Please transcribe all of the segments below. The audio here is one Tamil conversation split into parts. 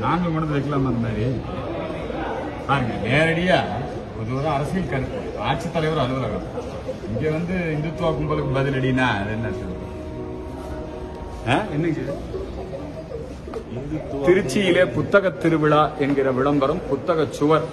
நாங்க கொண்டு வந்து வைக்கலாமா அந்த மாதிரி பாருங்க நேரடியா இது ஒரு அரசியல் கருத்து ஆட்சித்தலைவர் அலுவலகம் இங்க வந்து இந்துத்துவ கும்பலுக்கு பதிலடினா அது என்ன சொல்றது? ஆ? திருச்சியிலே புத்தக திருவிழா என்கிற விளம்பரம் புத்தக சுவர்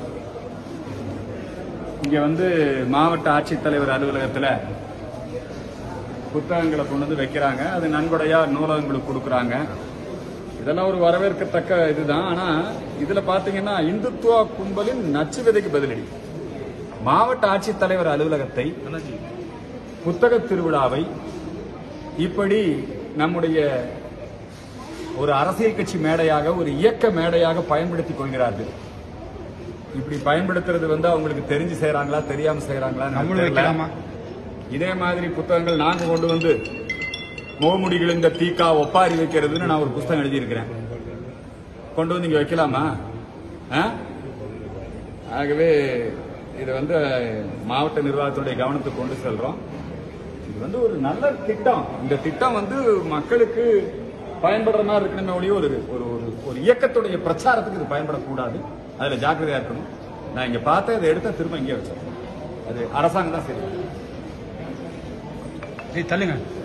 இங்க வந்து மாவட்ட ஆட்சித்தலைவர் அலுவலகத்துல புத்தகங்களை கொண்டு வந்து வைக்கிறாங்க அது நன்கொடையா நூலகங்களுக்கு கொடுக்குறாங்க இதெல்லாம் ஒரு வரவேற்கத்தக்க இதுதான் ஆனா இதுல பாத்தீங்கன்னா இந்துத்துவ கும்பலின் நச்சு விதைக்கு பதிலடி மாவட்ட ஆட்சித்தலைவர் அலுவலகத்தை புத்தக திருவிழாவை இப்படி நம்முடைய ஒரு அரசியல் கட்சி மேடையாக ஒரு இயக்க மேடையாக பயன்படுத்திக் கொள்கிறார்கள் இப்படி பயன்படுத்துறது வந்து அவங்களுக்கு தெரிஞ்சு செய்யறாங்களா தெரியாம செய்யறாங்களா நம்மளும் வைக்கலாமா? இதே மாதிரி புத்தகங்கள் நாங்க கொண்டு வந்து முகமுடிகள் இந்த தீக்கா ஒப்பாரி வைக்கிறதுன்னு நான் ஒரு புத்தகம் எழுதியிருக்கிறேன் கொண்டு வந்து இங்க வைக்கலாமா ஆ? ஆகவே இது வந்து மாவட்ட நிர்வாகத்துடைய கவனத்துக்கு கொண்டு செல்றோம் இது வந்து ஒரு நல்ல திட்டம் இந்த திட்டம் வந்து மக்களுக்கு பயன்படுற மாதிரி இருக்கணுமே ஒழிய ஒரு ஒரு ஒரு- ஒரு இயக்கத்துடைய பிரச்சாரத்துக்கு இது பயன்படக்கூடாது அதுல ஜாக்கிரதையா இருக்கணும் நான் இங்க பார்த்தேன் இதை எடுத்தா திரும்ப இங்கே வச்சேன் அது அரசாங்கம் தான் சரி ஏய், தள்ளுங்க